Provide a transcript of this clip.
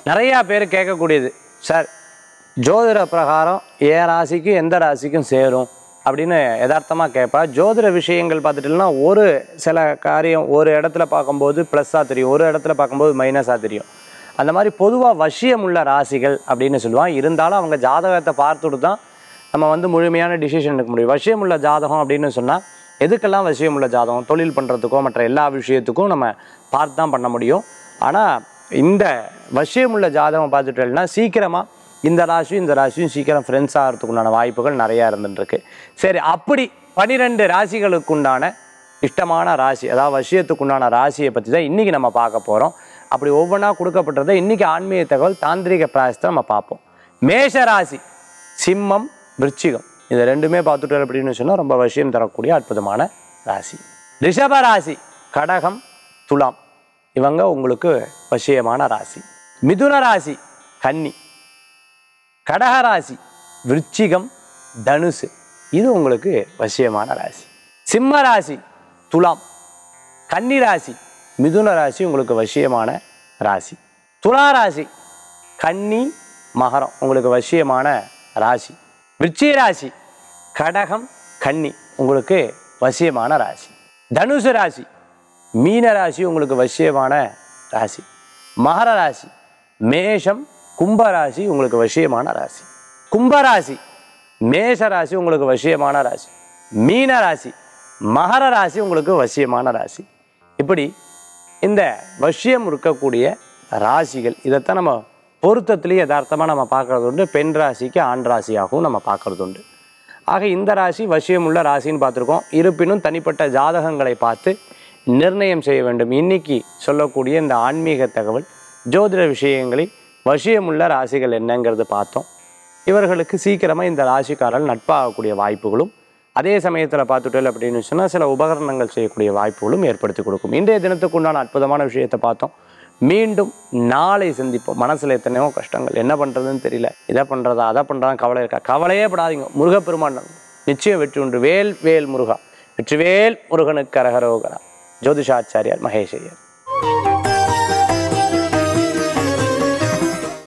நிறையா பேர் கேட்கக்கூடியது சார் ஜோதிட பிரகாரம் என் ராசிக்கு எந்த ராசிக்கும் சேரும் அப்படின்னு யதார்த்தமாக கேட்பா ஜோதிட விஷயங்கள் பார்த்துட்டீங்கன்னா ஒரு சில காரியம் ஒரு இடத்துல பார்க்கும்போது ப்ளஸ்ஸாக தெரியும் ஒரு இடத்துல பார்க்கும்போது மைனஸாக தெரியும் அந்த மாதிரி பொதுவாக வசியம் உள்ள ராசிகள் அப்படின்னு சொல்லுவான் இருந்தாலும் அவங்க ஜாதகத்தை பார்த்துட்டு தான் நம்ம வந்து முழுமையான டிசிஷன் எடுக்க முடியும் வசியம் உள்ள ஜாதகம் அப்படின்னு சொன்னால் எதுக்கெல்லாம் வசியம் உள்ள ஜாதகம் தொழில் பண்ணுறதுக்கோ மற்ற எல்லா விஷயத்துக்கும் நம்ம பார்த்து தான் பண்ண முடியும் ஆனால் இந்த வசியம் உள்ள ஜாதகம் பார்த்துட்டோம்னா சீக்கிரமாக இந்த ராசியும் இந்த ராசியும் சீக்கிரம் ஃப்ரெண்ட்ஸ் ஆகிறதுக்கு உண்டான வாய்ப்புகள் நிறையா இருந்துருக்கு சரி அப்படி பனிரெண்டு ராசிகளுக்குண்டான இஷ்டமான ராசி அதாவது வசியத்துக்குண்டான ராசியை பற்றி தான் இன்றைக்கி நம்ம பார்க்க போகிறோம் அப்படி ஒவ்வொன்றா கொடுக்கப்பட்டதை இன்றைக்கி ஆன்மீக தகவல் தாந்திரிக பிராயசத்தை நம்ம பார்ப்போம் மேஷ ராசி சிம்மம் விருச்சிகம் இது ரெண்டுமே பார்த்துட்டோம் அப்படின்னு சொன்னால் ரொம்ப விஷயம் தரக்கூடிய அற்புதமான ராசி ரிஷப ராசி கடகம் துலாம் இவங்க உங்களுக்கு வசியமான ராசி மிதுன ராசி கன்னி கடக ராசி விருச்சிகம் தனுசு இது உங்களுக்கு வசியமான ராசி சிம்ம ராசி துலாம் கன்னி ராசி மிதுன ராசி உங்களுக்கு வசியமான ராசி துலா ராசி கன்னி மகரம் உங்களுக்கு வசியமான ராசி விருச்சிக ராசி கடகம் கன்னி உங்களுக்கு வசியமான ராசி தனுசு ராசி மீன ராசி உங்களுக்கு வசியமான ராசி மகர ராசி மேஷம் கும்ப ராசி உங்களுக்கு வசியமான ராசி கும்பராசி மேஷ ராசி உங்களுக்கு வசியமான ராசி மீன ராசி மகர ராசி உங்களுக்கு வசியமான ராசி இப்படி இந்த வசியம் இருக்கக்கூடிய ராசிகள் இதைத்தான் நம்ம பொருத்தத்திலேயே யதார்த்தமாக நம்ம பார்க்கறது உண்டு பெண் ராசிக்கு ஆண் ராசியாகவும் நம்ம பார்க்கறது உண்டு ஆக இந்த ராசி வசியம் உள்ள ராசின்னு பார்த்துருக்கோம் இருப்பினும் தனிப்பட்ட ஜாதகங்களை பார்த்து நிர்ணயம் செய்ய வேண்டும் இன்னைக்கு சொல்லக்கூடிய இந்த ஆன்மீக தகவல் ஜோதிட விஷயங்களில் வசியமுள்ள ராசிகள் என்னங்கிறது பார்த்தோம் இவர்களுக்கு சீக்கிரமாக இந்த ராசிக்காரர்கள் நட்பாகக்கூடிய வாய்ப்புகளும் அதே சமயத்தில் பார்த்துட்டோம் அப்படின்னு சொன்னால் சில உபகரணங்கள் செய்யக்கூடிய வாய்ப்புகளும் ஏற்படுத்தி கொடுக்கும் இன்றைய தினத்துக்கு உண்டான அற்புதமான விஷயத்தை பார்த்தோம் மீண்டும் நாளை சந்திப்போம் மனசில் எத்தனையோ கஷ்டங்கள் என்ன பண்ணுறதுன்னு தெரியல இதை பண்ணுறதா அதை பண்ணுறதா கவலை இருக்கா கவலையே படாதீங்க முருகப்பெருமான் நிச்சயம் வெற்றி உண்டு வேல் வேல் முருகா வெற்றிவேல் முருகனுக்கு அரகரோகரா ஜோதிஷாச்சாரியார் மகேஷ் ஐயர்